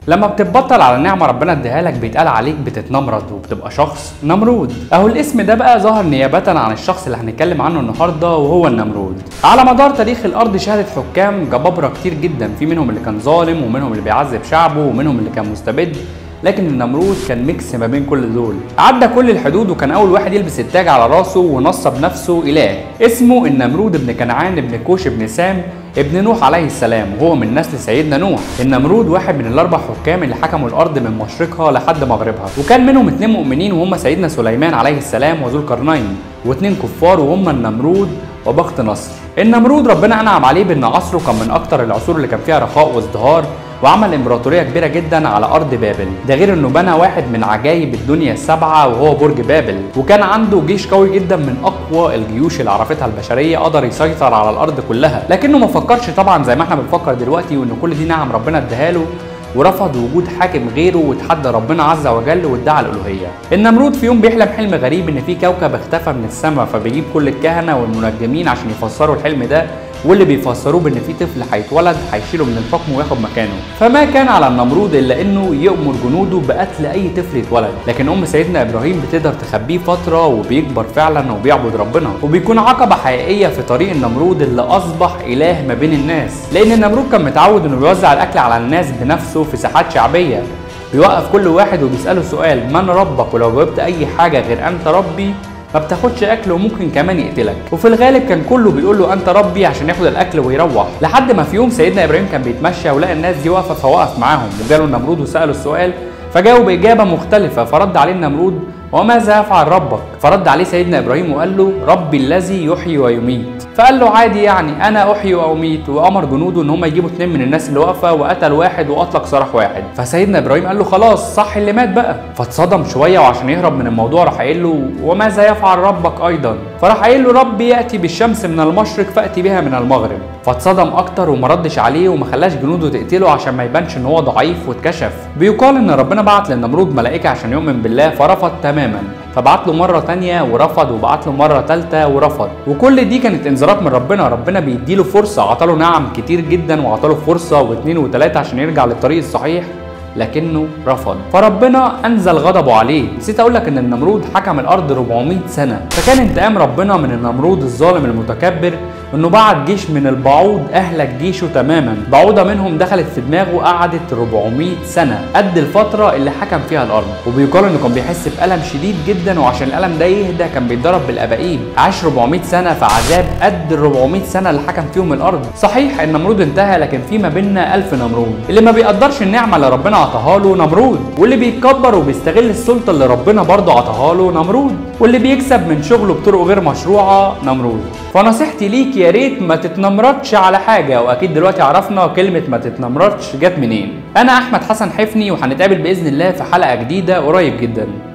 لما بتتبطل على نعمة ربنا اديها لك بيتقال عليك بتتنمرض وبتبقى شخص نمرود اهو الاسم ده بقى ظهر نيابة عن الشخص اللي هنتكلم عنه النهاردة وهو النمرود على مدار تاريخ الارض شهدت حكام جبابرة كتير جدا في منهم اللي كان ظالم ومنهم اللي بيعذب شعبه ومنهم اللي كان مستبد لكن النمرود كان ميكس ما بين كل دول عدى كل الحدود وكان اول واحد يلبس التاج على راسه ونصب نفسه اله اسمه النمرود ابن كنعان ابن كوش ابن سام ابن نوح عليه السلام وهو من نسل سيدنا نوح النمرود واحد من الاربع حكام اللي حكموا الارض من مشرقها لحد مغربها وكان منهم اتنين مؤمنين وهم سيدنا سليمان عليه السلام وذو القرنين واتنين كفار وهم النمرود وبخت نصر النمرود ربنا انعم عليه بان عصره كان من اكتر العصور اللي كان فيها رخاء وازدهار وعمل امبراطوريه كبيره جدا على ارض بابل ده غير انه بنى واحد من عجائب الدنيا السبعه وهو برج بابل وكان عنده جيش قوي جدا من اقوى الجيوش اللي عرفتها البشريه قدر يسيطر على الارض كلها لكنه ما فكرش طبعا زي ما احنا بنفكر دلوقتي وان كل دي نعم ربنا اداها له ورفض وجود حاكم غيره وتحدى ربنا عز وجل وادعى الالوهيه. النمرود في يوم بيحلم حلم غريب ان في كوكب اختفى من السماء فبيجيب كل الكهنه والمنجمين عشان يفسروا الحلم ده واللي بيفسروه بان في طفل هيتولد هيشيله من الحكم وياخد مكانه فما كان على النمرود الا انه يامر جنوده بقتل اي طفل يتولد لكن ام سيدنا ابراهيم بتقدر تخبيه فتره وبيكبر فعلا وبيعبد ربنا وبيكون عقبه حقيقيه في طريق النمرود اللي اصبح اله ما بين الناس لان النمرود كان متعود انه بيوزع الاكل على الناس بنفسه في ساحات شعبيه بيوقف كل واحد وبيساله سؤال من ربك ولو جاوبت اي حاجه غير انت ربي ما بتاخدش اكل وممكن كمان يقتلك وفي الغالب كان كله بيقول له انت ربي عشان ياخد الاكل ويروح لحد ما في يوم سيدنا ابراهيم كان بيتمشى ولقى الناس دي واقفه فوقف معاهم وجاله النمرود وساله السؤال فجاوب اجابه مختلفه فرد عليه النمرود وماذا يفعل ربك فرد عليه سيدنا ابراهيم وقال له ربي الذي يحيي ويميت فقال له عادي يعني انا احيي واميت وامر جنوده ان هم يجيبوا اتنين من الناس اللي واقفه وقتل واحد واطلق سراح واحد فسيدنا ابراهيم قال له خلاص صح اللي مات بقى فاتصدم شويه وعشان يهرب من الموضوع راح قايل له وماذا يفعل ربك ايضا فراح قايل له ربي ياتي بالشمس من المشرق فاتي بها من المغرب فاتصدم اكتر وما ردش عليه وما خلاش جنوده تقتله عشان ما يبانش ان هو ضعيف واتكشف بيقال ان ربنا بعت للنمرود ملائكه عشان يؤمن بالله فرفض تماما فبعت له مره تانية ورفض وبعت له مره تالتة ورفض وكل دي كانت انذارات من ربنا ربنا بيديله فرصه عطاله نعم كتير جدا وعطاله فرصه واثنين وثلاثه عشان يرجع للطريق الصحيح لكنه رفض فربنا انزل غضبه عليه نسيت اقول لك ان النمرود حكم الارض 400 سنه فكان انتقام ربنا من النمرود الظالم المتكبر انه بعت جيش من البعوض اهلك جيشه تماما بعوضه منهم دخلت في دماغه قعدت 400 سنه قد الفتره اللي حكم فيها الارض وبيقال انه كان بيحس بالم شديد جدا وعشان الالم ده يهدى كان بيتضرب بالابائيب عاش 400 سنه في عذاب قد ال 400 سنه اللي حكم فيهم الارض صحيح النمرود انتهى لكن في ما بيننا 1000 نمرود اللي ما بيقدرش النعمه اللي ربنا عطاها له نمرود واللي بيتكبر وبيستغل السلطه اللي ربنا برضه عطاها له نمرود واللي بيكسب من شغله بطرق غير مشروعه نمرود فنصيحتي ليك يا ريت ما تتنمرضش على حاجه واكيد دلوقتي عرفنا كلمه ما تتنمرضش جت منين انا احمد حسن حفني وهنتقابل باذن الله في حلقه جديده قريب جدا